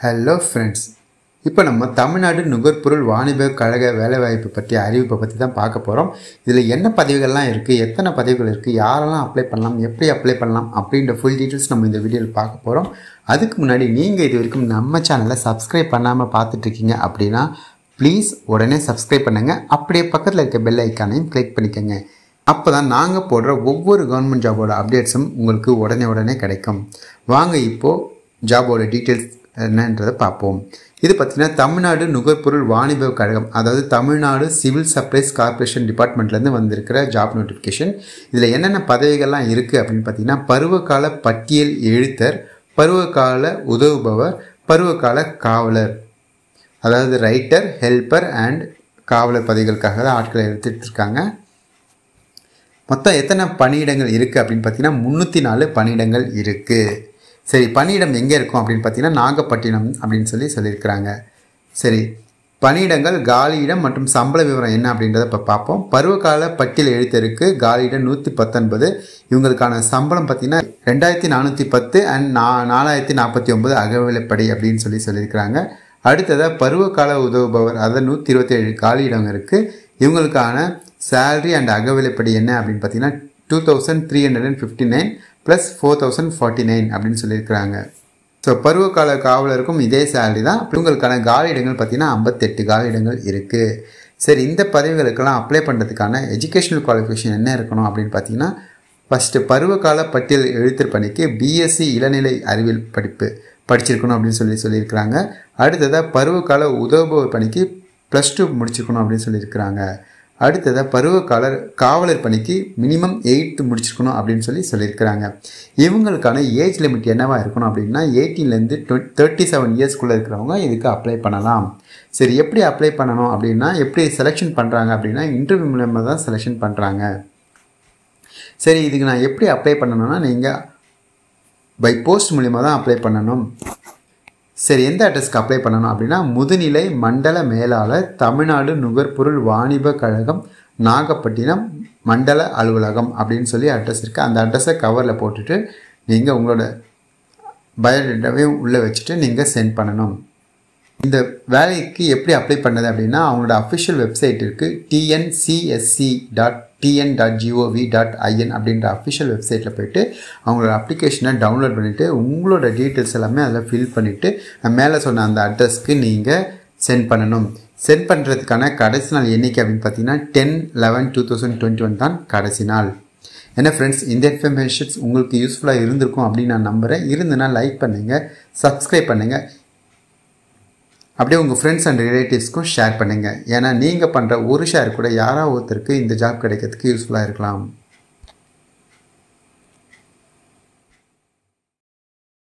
hello friends இப்போ நம்ம தமிழ்நாடு நுகர்பொருள் வாணிப கழக வேலைவாய்ப்பு பற்றிய அறிவிப்பை பற்றி தான் பார்க்க போகிறோம் இதில் என்ன பதவிகள்லாம் இருக்குது எத்தனை பதவிகள் இருக்குது யாரெல்லாம் அப்ளை பண்ணலாம் எப்படி அப்ளை பண்ணலாம் அப்படின்ற ஃபுல் டீட்டெயில்ஸ் நம்ம இந்த வீடியோவில் பார்க்க போகிறோம் அதுக்கு முன்னாடி நீங்கள் இது வரைக்கும் நம்ம சேனலை சப்ஸ்கிரைப் பண்ணாமல் பார்த்துட்ருக்கீங்க அப்படின்னா ப்ளீஸ் உடனே சப்ஸ்கிரைப் பண்ணுங்கள் அப்படியே பக்கத்தில் இருக்க பெல் ஐக்கானையும் கிளிக் பண்ணிக்கோங்க அப்போ தான் நாங்கள் போடுற ஒவ்வொரு கவர்மெண்ட் ஜாபோட அப்டேட்ஸும் உங்களுக்கு உடனே உடனே கிடைக்கும் வாங்க இப்போது ஜாபோட டீட்டெயில்ஸ் என்னன்றதை பார்ப்போம் இது பார்த்திங்கன்னா தமிழ்நாடு நுகர்பொருள் வாணிப கழகம் அதாவது தமிழ்நாடு சிவில் சப்ளைஸ் கார்ப்பரேஷன் டிபார்ட்மெண்ட்லேருந்து வந்திருக்கிற ஜாப் நோட்டிஃபிகேஷன் இதில் என்னென்ன பதவிகள்லாம் இருக்குது அப்படின்னு பார்த்தீங்கன்னா பருவகால பட்டியல் எழுத்தர் பருவகால உதவுபவர் பருவகால காவலர் அதாவது ரைட்டர் ஹெல்ப்பர் அண்ட் காவலர் பதவிகளுக்காக தான் ஆட்களை எடுத்துகிட்டு இருக்காங்க மொத்தம் எத்தனை பணியிடங்கள் இருக்குது அப்படின்னு பார்த்தீங்கன்னா முந்நூற்றி நாலு பணியிடங்கள் இருக்குது சரி பணியிடம் எங்கே இருக்கும் அப்படின்னு பார்த்தீங்கன்னா நாகப்பட்டினம் அப்படின்னு சொல்லி சொல்லியிருக்கிறாங்க சரி பணியிடங்கள் காலியிடம் மற்றும் சம்பள விவரம் என்ன அப்படின்றத இப்போ பார்ப்போம் பருவகால பட்டியல் எழுத்தருக்கு காலியிடம் நூற்றி பத்தொன்பது இவங்களுக்கான சம்பளம் பார்த்தீங்கன்னா ரெண்டாயிரத்தி நானூற்றி பத்து அண்ட் நா நாலாயிரத்தி நாற்பத்தி ஒம்பது அகவிலைப்படி அப்படின்னு சொல்லி சொல்லியிருக்கிறாங்க அடுத்ததாக பருவகால உதவுபவர் அதாவது நூற்றி இருபத்தேழு காலியிடம் இருக்குது இவங்களுக்கான சேல்ரி அண்ட் அகவிலைப்படி என்ன அப்படின்னு பார்த்தீங்கன்னா two thousand three hundred and fifty nine plus four thousand forty nine அப்படின்னு சொல்லியிருக்கிறாங்க ஸோ பருவகால காவலருக்கும் இதே சேலரி தான் இவங்களுக்கான காலியிடங்கள் பார்த்தீங்கன்னா ஐம்பத்தெட்டு காலியிடங்கள் இருக்குது சரி இந்த பதவிகளுக்கெல்லாம் அப்ளை பண்ணுறதுக்கான எஜுகேஷனல் குவாலிஃபிகேஷன் என்ன இருக்கணும் அப்படின்னு பார்த்தீங்கன்னா ஃபஸ்ட்டு பருவகால பட்டியல் எழுத்தர் பணிக்கு பிஎஸ்சி இளநிலை அறிவியல் படிப்பு படிச்சிருக்கணும் அப்படின்னு சொல்லி சொல்லியிருக்கிறாங்க அடுத்ததாக பருவகால உதவுபவர் பணிக்கு ப்ளஸ் டூ முடிச்சிருக்கணும் அப்படின்னு சொல்லியிருக்கிறாங்க அடுத்ததாக பருவகாலர் காவலர் பணிக்கு மினிமம் எயித்து முடிச்சிருக்கணும் அப்படின்னு சொல்லி சொல்லியிருக்கிறாங்க இவங்களுக்கான ஏஜ் லிமிட் என்னவா இருக்கணும் அப்படின்னா எயிட்டீன்லேருந்து டுவெண்ட் தேர்ட்டி செவன் இயர்ஸ்க்குள்ளே இருக்கிறவங்க இதுக்கு அப்ளை பண்ணலாம் சரி எப்படி அப்ளை பண்ணணும் அப்படின்னா எப்படி செலெக்ஷன் பண்ணுறாங்க அப்படின்னா இன்டர்வியூ மூலமாக தான் செலெக்ஷன் பண்ணுறாங்க சரி இதுக்கு நான் எப்படி அப்ளை பண்ணணும்னா நீங்கள் பை போஸ்ட் மூலிமா தான் அப்ளை பண்ணணும் சரி எந்த அட்ரஸ்க்கு அப்ளை பண்ணணும் அப்படின்னா முதுநிலை மண்டல மேலாளர் தமிழ்நாடு நுகர்பொருள் வாணிப கழகம் நாகப்பட்டினம் மண்டல அலுவலகம் அப்படின்னு சொல்லி அட்ரஸ் இருக்குது அந்த அட்ரஸை கவரில் போட்டுட்டு நீங்கள் உங்களோட பயோடேட்டாவையும் உள்ளே வச்சுட்டு நீங்கள் சென்ட் பண்ணணும் இந்த வேலைக்கு எப்படி அப்ளை பண்ணது அப்படின்னா அவங்களோட அஃபிஷியல் வெப்சைட் இருக்குது TNCSC dot TN dot GOV dot IN அப்படின்ற அஃபிஷியல் வெப்சைட்டில் போயிட்டு அவங்களோட அப்ளிகேஷனை டவுன்லோட் பண்ணிவிட்டு உங்களோட டீட்டெயில்ஸ் எல்லாமே அதில் ஃபில் பண்ணிவிட்டு மேலே சொன்ன அந்த அட்ரஸ்க்கு நீங்கள் சென்ட் பண்ணணும் சென்ட் பண்ணுறதுக்கான கடைசி நாள் என்னைக்கு அப்படின்னு பார்த்தீங்கன்னா ten eleven two thousand twenty one தான் கடைசி நாள் என்ன ஃப்ரெண்ட்ஸ் இந்த இன்ஃபர்மேஷன்ஸ் உங்களுக்கு யூஸ்ஃபுல்லாக இருந்திருக்கும் அப்படின்னு நான் நம்புகிறேன் இருந்துன்னா லைக் பண்ணுங்கள் சப்ஸ்கிரைப் பண்ணுங்கள் அப்படியே உங்கள் ஃப்ரெண்ட்ஸ் அண்ட் ரிலேட்டிவ்ஸ்க்கும் ஷேர் பண்ணுங்கள் ஏன்னா நீங்கள் பண்ணுற ஒரு ஷேர் கூட யாராவது ஒருத்தருக்கு இந்த ஜாப் கிடைக்கிறதுக்கு யூஸ்ஃபுல்லாக இருக்கலாம்